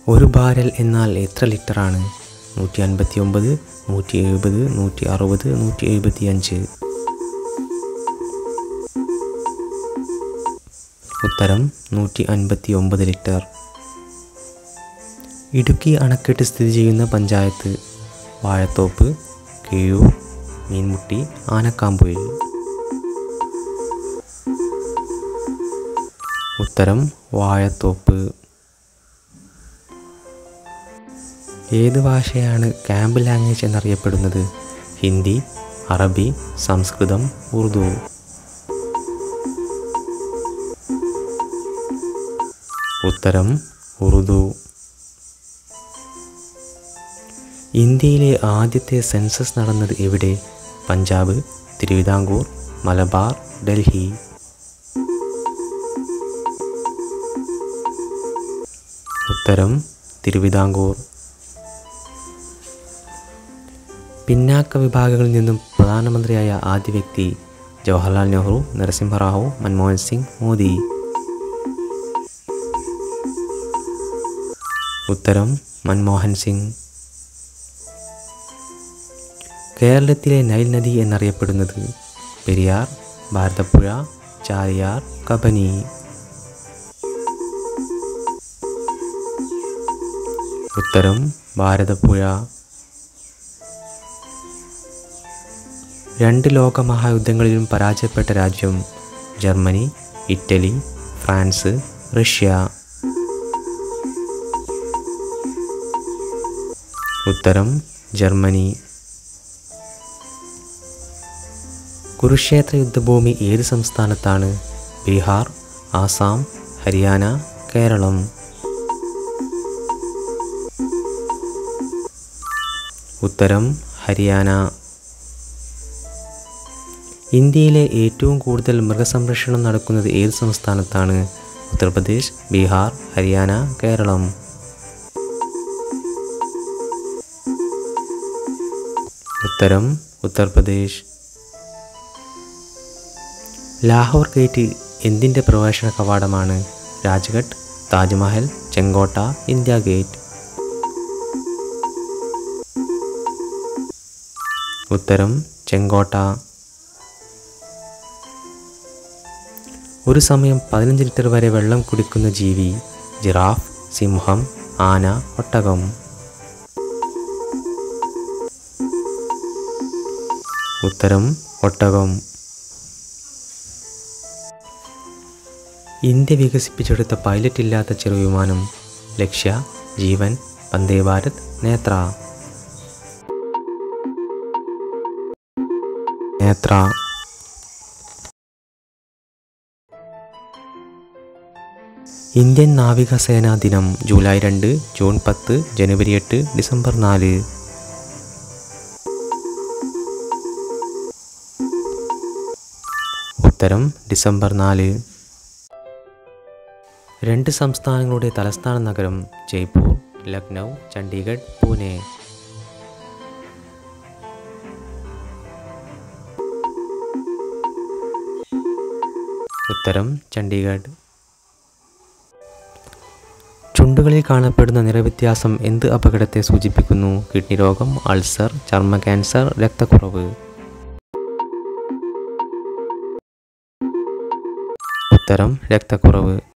ഒരു ബാരൽ എന്നാൽ എത്ര ലിറ്ററാണ് നൂറ്റി അൻപത്തി ഒമ്പത് നൂറ്റി എഴുപത് നൂറ്റി അറുപത് നൂറ്റി എഴുപത്തി അഞ്ച് ഉത്തരം നൂറ്റി അൻപത്തി ഒമ്പത് ലിറ്റർ ഇടുക്കി അണക്കെട്ട് സ്ഥിതി ചെയ്യുന്ന പഞ്ചായത്ത് വാഴത്തോപ്പ് കിഴൂർ മീൻമുട്ടി ആനക്കാമ്പൊയിൽ ഉത്തരം വാഴത്തോപ്പ് ഏത് ഭാഷയാണ് ക്യാമ്പ് ലാംഗ്വേജ് എന്നറിയപ്പെടുന്നത് ഹിന്ദി അറബി സംസ്കൃതം ഉറുദു ഉത്തരം ഉറുദു ഇന്ത്യയിലെ ആദ്യത്തെ സെൻസസ് നടന്നത് എവിടെ പഞ്ചാബ് തിരുവിതാംകൂർ മലബാർ ഡൽഹി ഉത്തരം തിരുവിതാംകൂർ പിന്നാക്ക വിഭാഗങ്ങളിൽ നിന്നും പ്രധാനമന്ത്രിയായ ആദ്യ വ്യക്തി ജവഹർലാൽ നെഹ്റു നരസിംഹറാവു മൻമോഹൻ സിംഗ് മോദി ഉത്തരം മൻമോഹൻ സിംഗ് കേരളത്തിലെ നൈൽ നദി എന്നറിയപ്പെടുന്നത് പെരിയാർ ഭാരതപ്പുഴ ചാലിയാർ കബനി ഉത്തരം ഭാരതപ്പുഴ രണ്ട് ലോക മഹായുദ്ധങ്ങളിലും പരാജയപ്പെട്ട രാജ്യം ജർമ്മനി ഇറ്റലി ഫ്രാൻസ് റഷ്യ ഉത്തരം ജർമ്മനി കുരുക്ഷേത്ര യുദ്ധഭൂമി ഏത് സംസ്ഥാനത്താണ് ബീഹാർ ആസാം ഹരിയാന കേരളം ഉത്തരം ഹരിയാന ഇന്ത്യയിലെ ഏറ്റവും കൂടുതൽ മൃഗസംരക്ഷണം നടക്കുന്നത് ഏത് സംസ്ഥാനത്താണ് ഉത്തർപ്രദേശ് ബീഹാർ ഹരിയാന കേരളം ഉത്തരം ഉത്തർപ്രദേശ് ലാഹോർ ഗേറ്റ് എന്തിൻ്റെ പ്രവേശന കവാടമാണ് രാജ്ഘട്ട് താജ്മഹൽ ചെങ്കോട്ട ഇന്ത്യ ഗേറ്റ് ഉത്തരം ചെങ്കോട്ട ഒരു സമയം പതിനഞ്ച് ലിറ്റർ വരെ വെള്ളം കുടിക്കുന്ന ജീവി ജിറാഫ് സിംഹം ആന ഒട്ടകം ഉത്തരം ഒട്ടകം ഇന്ത്യ വികസിപ്പിച്ചെടുത്ത പൈലറ്റ് ഇല്ലാത്ത ചെറുവിമാനം ലക്ഷ്യ ജീവൻ വന്ദേ ഭാരത് നേത്ര നേത്ര ഇന്ത്യൻ നാവികസേനാ ദിനം ജൂലൈ രണ്ട് ജൂൺ പത്ത് ജനുവരി എട്ട് ഡിസംബർ നാല് ഉത്തരം ഡിസംബർ നാല് രണ്ട് സംസ്ഥാനങ്ങളുടെ തലസ്ഥാന നഗരം ജയ്പൂർ ലക്നൗ ചണ്ഡീഗഡ് പൂനെ ഉത്തരം ചണ്ഡീഗഡ് ചുണ്ടുകളിൽ കാണപ്പെടുന്ന നിറവ്യത്യാസം എന്ത് അപകടത്തെ സൂചിപ്പിക്കുന്നു കിഡ്നി രോഗം അൾസർ ചർമ്മ ക്യാൻസർ രക്തക്കുറവ് ഉത്തരം രക്തക്കുറവ്